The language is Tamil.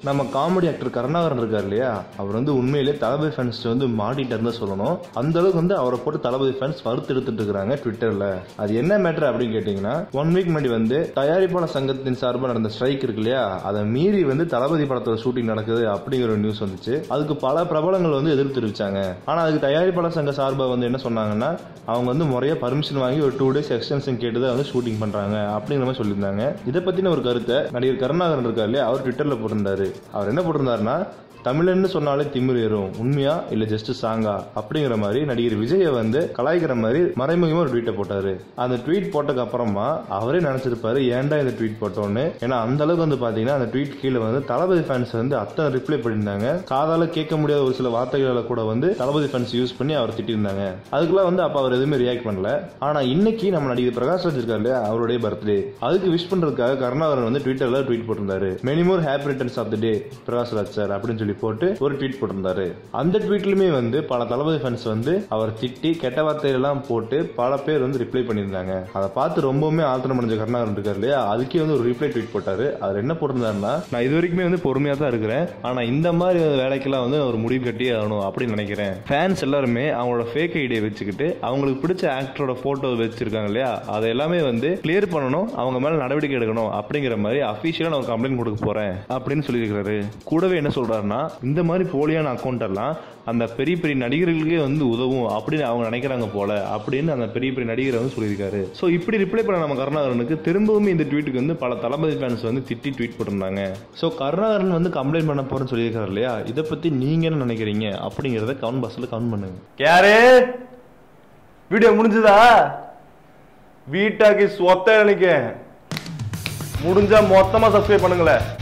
நம்ம காமெடி ஆக்டர் கருணாகரன் இருக்கார் இல்லையா அவர் வந்து உண்மையிலே தளபதி ஃபேன்ஸ் வந்து மாட்டிட்டாருன்னு தான் சொல்லணும் அந்த அளவுக்கு வந்து அவரை போட்டு தளபதி ஃபேன்ஸ் வறுத்து எடுத்துட்டு இருக்காங்க ட்விட்டர்ல அது என்ன மேட்டர் அப்படின்னு கேட்டீங்கன்னா ஒன் வீக் முன்னாடி வந்து தயாரிப்பாளர் சங்கத்தின் சார்பாக நடந்த ஸ்ட்ரைக் இருக்கு இல்லையா அதை மீறி வந்து தளபதி படத்தோட ஷூட்டிங் நடக்குது அப்படிங்கிற ஒரு நியூஸ் வந்துச்சு அதுக்கு பல பிரபலங்கள் வந்து எதிர்த்து தெரிவிச்சாங்க ஆனா அதுக்கு தயாரிப்பாளர் சங்க சார்பாக வந்து என்ன சொன்னாங்கன்னா அவங்க வந்து முறையா பர்மிஷன் வாங்கி ஒரு டூ டேஸ் எக்ஸ்டென்ஷன் கேட்டு தான் வந்து ஷூட்டிங் பண்றாங்க அப்படிங்கிற மாதிரி சொல்லியிருந்தாங்க இதை பத்தின ஒரு கருத்தை நடிகர் கருணாகரன் இருக்கார் இல்லையா அவர் ட்விட்டர்ல போட்டிருந்தாரு அவர் என்ன போட்டிருந்தாருன்னா தமிழன்னு சொன்னாலே திமிர் ஏறும் உண்மையா இல்ல ஜஸ்ட் சாங்கா அப்படிங்கிற மாதிரி நடிகர் விஜய வந்து கலாய்க்கிற மாதிரி மறைமுகமா ஒரு ட்வீட்டை போட்டாரு அந்த ட்வீட் போட்டதுக்கு அப்புறமா அவரே நினைச்சிருப்பாரு ஏன்டா இந்த ட்வீட் போட்டோன்னு ஏன்னா அந்த அளவுக்கு வந்து பாத்தீங்கன்னா அந்த ட்வீட் கீழே வந்து தளபதி ஃபேன்ஸ் வந்து அத்தனை ரிப்ளை பண்ணியிருந்தாங்க காதால கேட்க முடியாத ஒரு சில வார்த்தைகளை கூட வந்து தளபதி ஃபேன்ஸ் யூஸ் பண்ணி அவர் திட்டிருந்தாங்க அதுக்கெல்லாம் வந்து அப்ப அவர் எதுவுமே ரியாக்ட் பண்ணல ஆனா இன்னைக்கு நம்ம நடிகர் பிரகாஷ் ராஜ் இருக்காரு இல்லையா அவருடைய பர்த்டே அதுக்கு விஷ் பண்றதுக்காக கருணாகரன் வந்து ட்விட்டர்ல ட்வீட் போட்டிருந்தாரு many more happy returns of the day Prakash Raj sir அப்படின்னு சொல்லி போட்டு ஒரு ட்வீட் போட்டிருந்தாரு அந்த ட்வீட்லயுமே வந்து பல தளபதி ஃபேன்ஸ் வந்து அவர் திட்டி கெட்ட வார்த்தையெல்லாம் போட்டு பல பேர் வந்து ரிப்ளை பண்ணியிருந்தாங்க அதை பார்த்து ரொம்பவுமே ஆத்திரம் அடைஞ்ச கருணாகரன் இருக்காரு இல்லையா அதுக்கே வந்து ஒரு ரிப்ளை ட்வீட் போட்டாரு அவர் என்ன போட்டிருந்தாருன்னா நான் இது வரைக்குமே வந்து பொறுமையா தான் இருக்கிறேன் ஆனா இந்த மாதிரி வேலைக்கெல்லாம் வந்து ஒரு முடிவு கட்டியே ஆகணும் அப்படின்னு நினைக்கிறேன் ஃபேன்ஸ் எல்லாருமே அவங்களோட ஃபேக் ஐடியை வச்சுக்கிட்டு அவங்களுக்கு பிடிச்ச ஆக்டரோட போட்டோ வச்சிருக்காங்க இல்லையா அதை எல்லாமே வந்து கிளியர் பண்ணணும் அவங்க மேல நடவடிக்கை எடுக்கணும் அப்படிங்கிற மாதிரி அபிஷியலா நான் கம்ப்ளைண்ட் கொடுக்க போறேன் அப்படின்னு சொல்லியிருக்காரு கூடவே என்ன சொல்றாருன்னா இந்த மாதிரி போலியான அக்கௌண்ட் எல்லாம் அந்த பெரிய பெரிய நடிகர்களுக்கே வந்து உதவும் அப்படின்னு அவங்க நினைக்கிறாங்க போல அப்படின்னு அந்த பெரிய பெரிய நடிகரை வந்து சொல்லியிருக்காரு ஸோ இப்படி ரிப்ளை பண்ண நம்ம கருணாகரனுக்கு திரும்பவும் இந்த ட்வீட்டுக்கு வந்து பல தளபதி ஃபேன்ஸ் வந்து திட்டி ட்வீட் போட்டிருந்தாங்க ஸோ கருணாகரன் வந்து கம்ப்ளைண்ட் பண்ண போறேன்னு சொல்லியிருக்காரு இல்லையா இதை பத்தி நீங்க என்ன நினைக்கிறீங்க அப்படிங்கிறத கவுண்ட் பாக்ஸ்ல கவுண்ட் பண்ணுங்க யாரு வீடியோ முடிஞ்சதா வீட்டாக்கு சொத்த நினைக்க முடிஞ்சா மொத்தமா சப்ஸ்கிரைப் பண்ணுங்களேன்